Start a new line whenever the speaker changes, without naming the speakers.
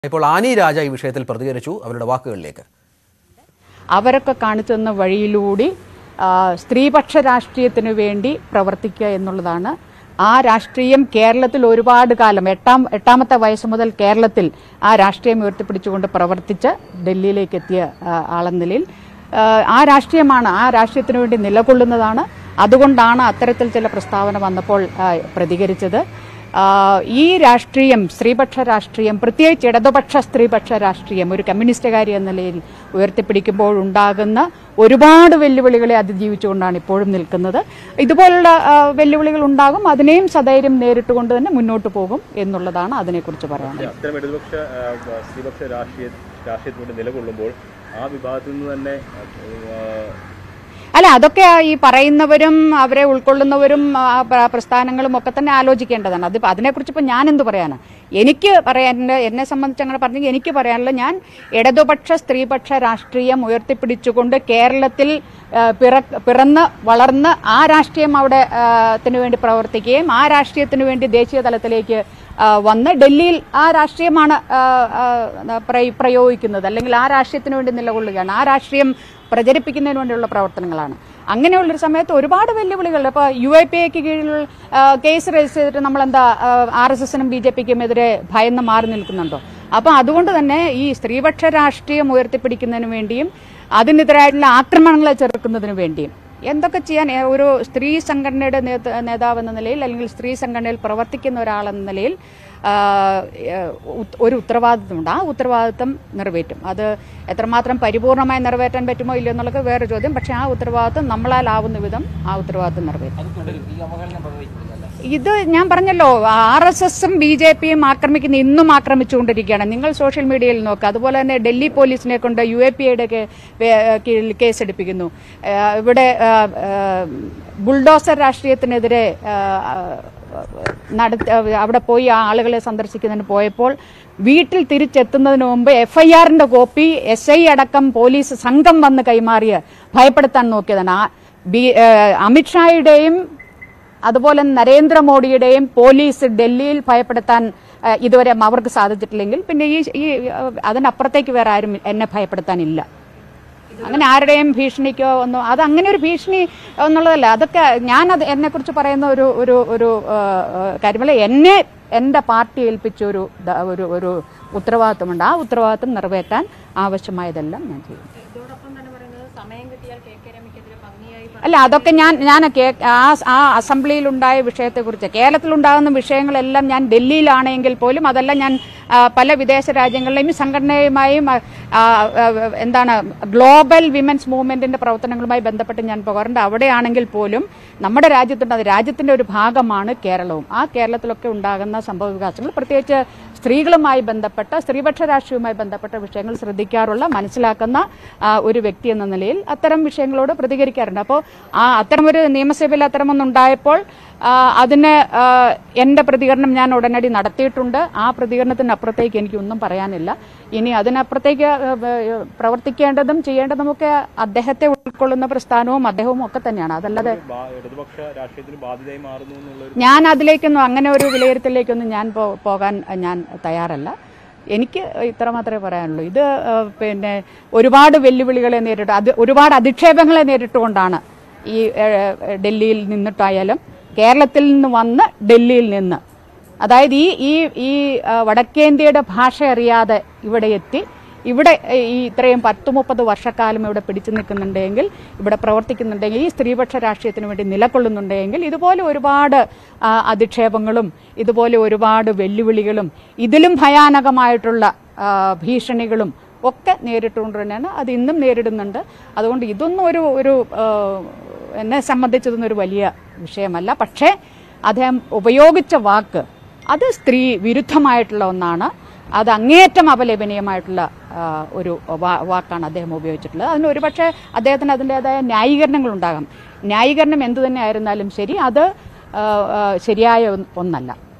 ഇപ്പോൾ ആനി രാജ ഈ വിഷയത്തിൽ പ്രതികരിച്ചു അവരുടെ വാക്കുകളിലേക്ക്
അവരൊക്കെ കാണിച്ചു തന്ന വഴിയിലൂടെ ആ, സ്ത്രീപക്ഷ രാഷ്ട്രീയത്തിന് വേണ്ടി പ്രവർത്തിക്കുക എന്നുള്ളതാണ് ആ രാഷ്ട്രീയം കേരളത്തിൽ ഒരുപാട് കാലം എട്ടാം എട്ടാമത്തെ വയസ്സ് മുതൽ കേരളത്തിൽ ആ രാഷ്ട്രീയം ഉയർത്തിപ്പിടിച്ചുകൊണ്ട് പ്രവർത്തിച്ച് ഡൽഹിയിലേക്ക് എത്തിയ ആ, ആളെന്ന നിലയിൽ ആ, ആ രാഷ്ട്രീയമാണ് ആ രാഷ്ട്രീയത്തിന് വേണ്ടി നിലകൊള്ളുന്നതാണ് അതുകൊണ്ടാണ് അത്തരത്തിൽ ചില പ്രസ്താവന വന്നപ്പോൾ ആ, പ്രതികരിച്ചത് ആ, ഈ രാഷ്ട്രീയം സ്ത്രീപക്ഷ രാഷ്ട്രീയം പ്രത്യേകിച്ച് ഇടതുപക്ഷ സ്ത്രീപക്ഷ രാഷ്ട്രീയം ഒരു കമ്മ്യൂണിസ്റ്റുകാരി എന്ന നിലയിൽ ഉയർത്തിപ്പിടിക്കുമ്പോൾ ഉണ്ടാകുന്ന ഒരുപാട് വെല്ലുവിളികളെ അതിജീവിച്ചുകൊണ്ടാണ് ഇപ്പോഴും നിൽക്കുന്നത് ഇതുപോലുള്ള ആ, വെല്ലുവിളികൾ ഉണ്ടാകും അതിനെയും സധൈര്യം നേരിട്ടുകൊണ്ട് തന്നെ മുന്നോട്ട് പോകും എന്നുള്ളതാണ് അതിനെക്കുറിച്ച് പറയാനുള്ളത്
അത്തരം ഇടതുപക്ഷ ആ, സ്ത്രീപക്ഷ രാഷ്ട്രീയ രാഷ്ട്രീയത്തിന് വേണ്ടി നിലകൊള്ളുമ്പോൾ ആ വിഭാഗത്തിൽ നിന്ന് തന്നെ ആ,
അല്ല അതൊക്കെ ഈ പറയുന്നവരും അവരെ ഉൾക്കൊള്ളുന്നവരും ആ, പ്ര- പ്രസ്ഥാനങ്ങളും ഒക്കെ തന്നെ ആലോചിക്കേണ്ടതാണ് അത് അതിനെക്കുറിച്ച് ഇപ്പം ഞാൻ എന്ത് പറയാനാ എനിക്ക് പറയാൻ എന്നെ സംബന്ധിച്ച് അങ്ങനെ പറഞ്ഞെങ്കിൽ എനിക്ക് പറയാനുള്ളത് ഞാൻ ഇടതുപക്ഷ സ്ത്രീപക്ഷ രാഷ്ട്രീയം ഉയർത്തിപ്പിടിച്ചുകൊണ്ട് കേരളത്തിൽ ആ, പിറ പിറന്ന് വളർന്ന് ആ രാഷ്ട്രീയം അവിടെ ആ, ത്തിന് വേണ്ടി പ്രവർത്തിക്കുകയും ആ രാഷ്ട്രീയത്തിന് വേണ്ടി ദേശീയ തലത്തിലേക്ക് ആ, വന്ന് ഡൽഹിയിൽ ആ രാഷ്ട്രീയമാണ് ആ, ആ, പ്രയ- പ്രയോഗിക്കുന്നത് അല്ലെങ്കിൽ ആ രാഷ്ട്രീയത്തിന് വേണ്ടി നിലകൊള്ളുകയാണ് ആ രാഷ്ട്രീയം പ്രചരിപ്പിക്കുന്നതിന് വേണ്ടിയുള്ള പ്രവർത്തനങ്ങളാണ് അങ്ങനെയുള്ളൊരു സമയത്ത് ഒരുപാട് വെല്ലുവിളികൾ ഇപ്പോൾ യു ഐ പി എക്ക് കീഴിൽ ആ, കേസ് രജിസ്റ്റർ ചെയ്തിട്ട് നമ്മളെന്താ ആർ എസ് എസിനും ബി ജെ പിക്കും എതിരെ ഭയന്ന് മാറി നിൽക്കുന്നുണ്ടോ അപ്പം അതുകൊണ്ട് തന്നെ ഈ സ്ത്രീപക്ഷ രാഷ്ട്രീയം ഉയർത്തിപ്പിടിക്കുന്നതിന് വേണ്ടിയും അതിനെതിരായിട്ടുള്ള ആക്രമണങ്ങളെ ചെറുക്കുന്നതിന് വേണ്ടിയും എന്തൊക്കെ ചെയ്യാൻ ഏ, ഒരു സ്ത്രീ സംഘടനയുടെ നേത- നേതാവ് എന്ന നിലയിൽ അല്ലെങ്കിൽ സ്ത്രീ സംഘടനയിൽ പ്രവർത്തിക്കുന്ന ഒരാളെന്ന നിലയിൽ ആ, ഏ, ഉത്- ഒരു ഉത്തരവാദിത്വമുണ്ട് ആ ഉത്തരവാദിത്വം നിറവേറ്റും അത് എത്രമാത്രം പരിപൂർണമായി നിറവേറ്റാൻ പറ്റുമോ ഇല്ലയോ എന്നുള്ളത് വേറെ ചോദ്യം പക്ഷേ ആ ഉത്തരവാദിത്വം നമ്മളാലാവുന്ന വിധം ആ ഉത്തരവാദിത്വം നിറവേറ്റും ഇത് ഞാൻ പറഞ്ഞല്ലോ ആർ എസ് എസും ബി ജെ പിയും ആക്രമിക്കുന്ന ഇന്നും ആക്രമിച്ചുകൊണ്ടിരിക്കുകയാണ് നിങ്ങൾ സോഷ്യൽ മീഡിയയിൽ നോക്കുക അതുപോലെ തന്നെ ഡൽഹി പോലീസിനെ കൊണ്ട് യു എ പി യുടെ കീഴിൽ കേസെടുപ്പിക്കുന്നു ആ, ഇവിടെ ആ, ആ, ബുൾഡോസർ രാഷ്ട്രീയത്തിനെതിരെ ആ, നടത്ത അവിടെ പോയി ആ ആളുകളെ സന്ദർശിക്കുന്നതിന് പോയപ്പോൾ വീട്ടിൽ തിരിച്ചെത്തുന്നതിന് മുമ്പ് എഫ്ഐആറിന്റെ കോപ്പി എസ് ഐ അടക്കം പോലീസ് സംഘം വന്ന് കൈമാറിയ ഭയപ്പെടുത്താൻ നോക്കിയതാണ് ആ ബി ആ, അമിത്ഷായുടെയും അതുപോലെ നരേന്ദ്രമോദിയുടെയും പോലീസ് ഡൽഹിയിൽ ഭയപ്പെടുത്താൻ ആ, ഇതുവരെ അവർക്ക് സാധിച്ചിട്ടില്ലെങ്കിൽ പിന്നെ ഈ ഈ ആ, അതിനപ്പുറത്തേക്ക് വേറെ ആരും എന്നെ ഭയപ്പെടുത്താനില്ല അങ്ങനെ ആരുടെയും ഭീഷണിക്കോ ഒന്നും അത് അങ്ങനെ ഒരു ഭീഷണി എന്നുള്ളതല്ല അതൊക്കെ ഞാനത് എന്നെക്കുറിച്ച് പറയുന്ന ഒരു ഒരു ഒരു ആ, ആ, കാര്യമല്ല എന്നെ എൻ്റെ പാർട്ടി ഏൽപ്പിച്ച ഒരു ദ- ഒരു ഒരു ഉത്തരവാദിത്വമുണ്ട് ആ ഉത്തരവാദിത്വം നിറവേറ്റാൻ ആവശ്യമായതെല്ലാം ഞാൻ ചെയ്യും അല്ല അതൊക്കെ ഞാൻ ഞാൻ കേ- ആ ആ അസംബ്ലിയിൽ ഉണ്ടായ വിഷയത്തെക്കുറിച്ച് കേരളത്തിലുണ്ടാകുന്ന വിഷയങ്ങളെല്ലാം ഞാൻ ഡൽഹിയിലാണെങ്കിൽ പോലും അതെല്ലാം ഞാൻ ആ, പല വിദേശ രാജ്യങ്ങളിലെയും ഈ സംഘടനയുമായും ആ, ആ, ആ, എന്താണ് ഗ്ലോബൽ വിമൻസ് മൂവ്മെന്റിന്റെ പ്രവർത്തനങ്ങളുമായി ബന്ധപ്പെട്ട് ഞാൻ പോകാറുണ്ട് അവിടെയാണെങ്കിൽ പോലും നമ്മുടെ രാജ്യത്തുണ്ട് അത് രാജ്യത്തിന്റെ ഒരു ഭാഗമാണ് കേരളവും ആ കേരളത്തിലൊക്കെ ഉണ്ടാകുന്ന സംഭവ വികാസങ്ങൾ പ്രത്യേകിച്ച് സ്ത്രീകളുമായി ബന്ധപ്പെട്ട സ്ത്രീപക്ഷ രാഷ്ട്രീയവുമായി ബന്ധപ്പെട്ട വിഷയങ്ങൾ ശ്രദ്ധിക്കാറുള്ള മനസ്സിലാക്കുന്ന ആ, ഒരു വ്യക്തി എന്ന നിലയിൽ അത്തരം വിഷയങ്ങളോട് പ്രതികരിക്കാറുണ്ട് അപ്പോൾ ആ അത്തരമൊരു നിയമസഭയിൽ അത്തരമൊന്നുണ്ടായപ്പോൾ ആ, അതിന് ആ, എൻ്റെ പ്രതികരണം ഞാൻ ഉടനടി നടത്തിയിട്ടുണ്ട് ആ പ്രതികരണത്തിനപ്പുറത്തേക്ക് എനിക്കൊന്നും പറയാനില്ല ഇനി അതിനപ്പുറത്തേക്ക് ആ, ആ, പ്രവർത്തിക്കേണ്ടതും ചെയ്യേണ്ടതുമൊക്കെ അദ്ദേഹത്തെ ഉൾക്കൊള്ളുന്ന പ്രസ്ഥാനവും അദ്ദേഹവും ഒക്കെ തന്നെയാണ് അതല്ലാതെ
ബാ- ഇടതുപക്ഷ രാഷ്ട്രീയത്തിന് ബാധ്യതയായി മാറുന്നു എന്നുള്ളൊരു
ഞാൻ അതിലേക്കൊന്നും അങ്ങനെ ഒരു വിലയിരുത്തലിലേക്കൊന്നും ഞാൻ പോ- പോകാൻ ഞാൻ തയ്യാറല്ല എനിക്ക് ഇത്ര മാത്രമേ പറയാനുള്ളൂ ഇത് ആ, പിന്നെ ഒരുപാട് വെല്ലുവിളികളെ നേരിട്ട് അത് ഒരുപാട് അധിക്ഷേപങ്ങളെ നേരിട്ടുകൊണ്ടാണ് ഈ ഏ, ഡൽഹിയിൽ നിന്നിട്ടായാലും കേരളത്തിൽ നിന്ന് വന്ന് ഡൽഹിയിൽ നിന്ന് അതായത് ഈ ഈ ഈ ആ, വടക്കേന്ത്യയുടെ ഭാഷ അറിയാതെ ഇവിടെ എത്തി ഇവിടെ ഏ, ഈ ഇത്രയും പത്ത് മുപ്പത് വർഷക്കാലം ഇവിടെ പിടിച്ചു നിൽക്കുന്നുണ്ടെങ്കിൽ ഇവിടെ പ്രവർത്തിക്കുന്നുണ്ടെങ്കിൽ ഈ സ്ത്രീപക്ഷ രാഷ്ട്രീയത്തിന് വേണ്ടി നിലകൊള്ളുന്നുണ്ടെങ്കിൽ ഇതുപോലെ ഒരുപാട് ആ, അധിക്ഷേപങ്ങളും ഇതുപോലെ ഒരുപാട് വെല്ലുവിളികളും ഇതിലും ഭയാനകമായിട്ടുള്ള ആ, ഭീഷണികളും ഒക്കെ നേരിട്ടുകൊണ്ട് തന്നെയാണ് അത് ഇന്നും നേരിടുന്നുണ്ട് അതുകൊണ്ട് ഇതൊന്നും ഒരു ഒരു ആ, എന്നെ സംബന്ധിച്ചതൊന്നും ഒരു വലിയ വിഷയമല്ല പക്ഷേ അദ്ദേഹം ഉപയോഗിച്ച വാക്ക് അത് സ്ത്രീ വിരുദ്ധമായിട്ടുള്ള ഒന്നാണ് അത് അങ്ങേയറ്റം അപലപനീയമായിട്ടുള്ള ആ, ഒരു വാ- വാക്കാണ് അദ്ദേഹം ഉപയോഗിച്ചിട്ടുള്ളത് അതിന് ഒരുപക്ഷെ അദ്ദേഹത്തിന് അതിൻ്റെതായ ന്യായീകരണങ്ങൾ ഉണ്ടാകാം ന്യായീകരണം എന്തു തന്നെ ആയിരുന്നാലും ശരി അത് ആ, ആ, ശരിയായ ഒന്ന്- ഒന്നല്ല